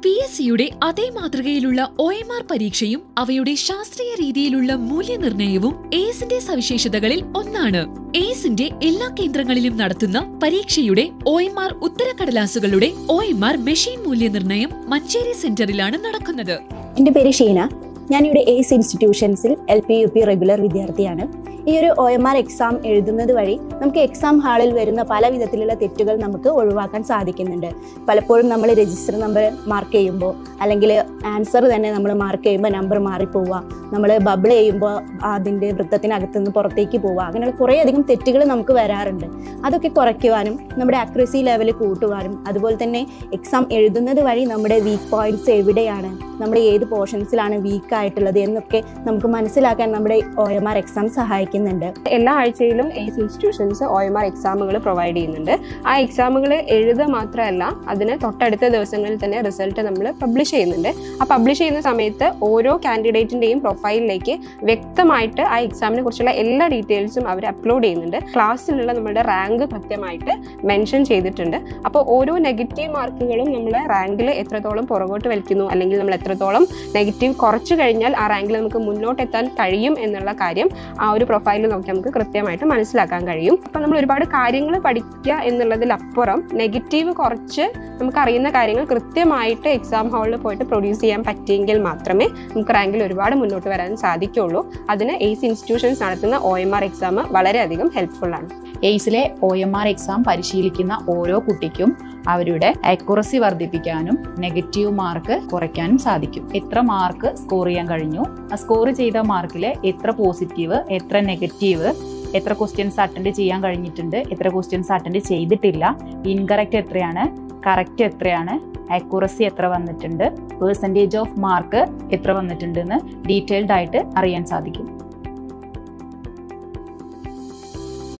P S സിയുടെ അതേ മാതൃകയിലുള്ള ഒ എം ആർ പരീക്ഷയും അവയുടെ ശാസ്ത്രീയ രീതിയിലുള്ള മൂല്യനിർണ്ണയവും എസിന്റെ സവിശേഷതകളിൽ ഒന്നാണ് എസിന്റെ എല്ലാ കേന്ദ്രങ്ങളിലും നടത്തുന്ന പരീക്ഷയുടെ ഒ എം ആർ ഉത്തരക്കടലാസുകളുടെ ഒ എം ആർ മെഷീൻ മൂല്യനിർണ്ണയം മഞ്ചേരി സെന്ററിലാണ് നടക്കുന്നത് എൻ്റെ പേര് ഷീന ഞാനിവിടെ എയ്സ് ഇൻസ്റ്റിറ്റ്യൂഷൻസിൽ L P U P regular വിദ്യാർത്ഥിയാണ് ഈ ഒരു ഒ എം ആർ എക്സാം എഴുതുന്നത് വഴി നമുക്ക് എക്സാം ഹാളിൽ വരുന്ന പല വിധത്തിലുള്ള തെറ്റുകൾ നമുക്ക് ഒഴിവാക്കാൻ സാധിക്കുന്നുണ്ട് പലപ്പോഴും നമ്മൾ രജിസ്റ്റർ നമ്പർ മാർക്ക് ചെയ്യുമ്പോൾ അല്ലെങ്കിൽ ആൻസർ തന്നെ നമ്മൾ മാർക്ക് ചെയ്യുമ്പോൾ നമ്പർ മാറിപ്പോവുക നമ്മൾ ബബിൾ ചെയ്യുമ്പോൾ അതിൻ്റെ വൃത്തത്തിനകത്ത് നിന്ന് പുറത്തേക്ക് പോവുക അങ്ങനെയുള്ള കുറേയധികം തെറ്റുകൾ നമുക്ക് വരാറുണ്ട് അതൊക്കെ കുറയ്ക്കുവാനും നമ്മുടെ അക്യുറസി ലെവൽ കൂട്ടുവാനും അതുപോലെ തന്നെ എക്സാം എഴുതുന്നത് വഴി നമ്മുടെ വീക്ക് പോയിന്റ്സ് എവിടെയാണ് നമ്മൾ ഏത് പോർഷൻസിലാണ് വീക്ക് ആയിട്ടുള്ളത് എന്നൊക്കെ നമുക്ക് മനസ്സിലാക്കാൻ നമ്മുടെ ഒ എം ആർ എക്സാം സഹായിക്കുന്നുണ്ട് എല്ലാ ആഴ്ചയിലും Ace institutions O M R എക്സാമുകൾ പ്രൊവൈഡ് ചെയ്യുന്നുണ്ട് ആ എക്സാമുകൾ എഴുതുക മാത്രമല്ല അതിന് തൊട്ടടുത്ത ദിവസങ്ങളിൽ തന്നെ റിസൾട്ട് നമ്മൾ പബ്ലിഷ് ചെയ്യുന്നുണ്ട് ആ പബ്ലിഷ് ചെയ്യുന്ന സമയത്ത് ഓരോ കാൻഡിഡേറ്റിൻ്റെയും പ്രൊഫൈലിലേക്ക് വ്യക്തമായിട്ട് ആ എക്സാമിനെ കുറിച്ചുള്ള എല്ലാ ഡീറ്റെയിൽസും അവർ അപ്ലോഡ് ചെയ്യുന്നുണ്ട് ക്ലാസ്സിലുള്ള നമ്മുടെ റാങ്ക് കൃത്യമായിട്ട് മെൻഷൻ ചെയ്തിട്ടുണ്ട് അപ്പോൾ ഓരോ നെഗറ്റീവ് മാർക്കുകളും നമ്മളെ റാങ്കിൽ എത്രത്തോളം പുറകോട്ട് വലിക്കുന്നു അല്ലെങ്കിൽ നമ്മൾ എത്രത്തോളം നെഗറ്റീവ് കുറച്ച് കഴിഞ്ഞാൽ ആ റാങ്കിൽ നമുക്ക് മുന്നോട്ടെത്താൻ കഴിയും എന്നുള്ള കാര്യം ആ ഒരു പ്രൊഫൈലിൽ നോക്കി നമുക്ക് കൃത്യമായിട്ട് മനസ്സിലാക്കാൻ കഴിയും അപ്പം നമ്മൾ ഒരുപാട് കാര്യങ്ങൾ പഠിക്കുക എന്നുള്ളതിലപ്പുറം നെഗറ്റീവ് കുറച്ച് നമുക്ക് അറിയുന്ന കാര്യങ്ങൾ കൃത്യമായിട്ട് എക്സാം ഹാളിൽ പോയിട്ട് പ്രൊഡ്യൂസ് ചെയ്യാൻ പറ്റിയെങ്കിൽ മാത്രമേ നമുക്ക് റാങ്കിൽ ഒരുപാട് മുന്നോട്ട് വരാൻ സാധിക്കുള്ളൂ അതിന് എയ്സ് ഇൻസ്റ്റിറ്റ്യൂഷൻസ് നടത്തുന്ന ഒ എം ആർ എക്സാം വളരെയധികം ഹെൽപ്ഫുൾ ആണ് എയ്സിലെ ഒ എം ആർ എക്സാം പരിശീലിക്കുന്ന ഓരോ കുട്ടിക്കും അവരുടെ അക്യുറസി വർദ്ധിപ്പിക്കാനും നെഗറ്റീവ് മാർക്ക് കുറയ്ക്കാനും സാധിക്കും എത്ര മാർക്ക് സ്കോർ ചെയ്യാൻ കഴിഞ്ഞു ആ സ്കോർ ചെയ്ത മാർക്കിൽ എത്ര പോസിറ്റീവ് എത്ര നെഗറ്റീവ് എത്ര ക്വസ്റ്റ്യൻസ് അറ്റൻഡ് ചെയ്യാൻ കഴിഞ്ഞിട്ടുണ്ട് എത്ര ക്വസ്റ്റ്യൻസ് അറ്റൻഡ് ചെയ്തിട്ടില്ല ഇൻകറക്റ്റ് എത്രയാണ് കറക്റ്റ് എത്രയാണ് അക്യുറസി എത്ര വന്നിട്ടുണ്ട് പേഴ്സൻറ്റേജ് ഓഫ് മാർക്ക് എത്ര വന്നിട്ടുണ്ട് എന്ന് ഡീറ്റെയിൽഡ് ആയിട്ട് അറിയാൻ സാധിക്കും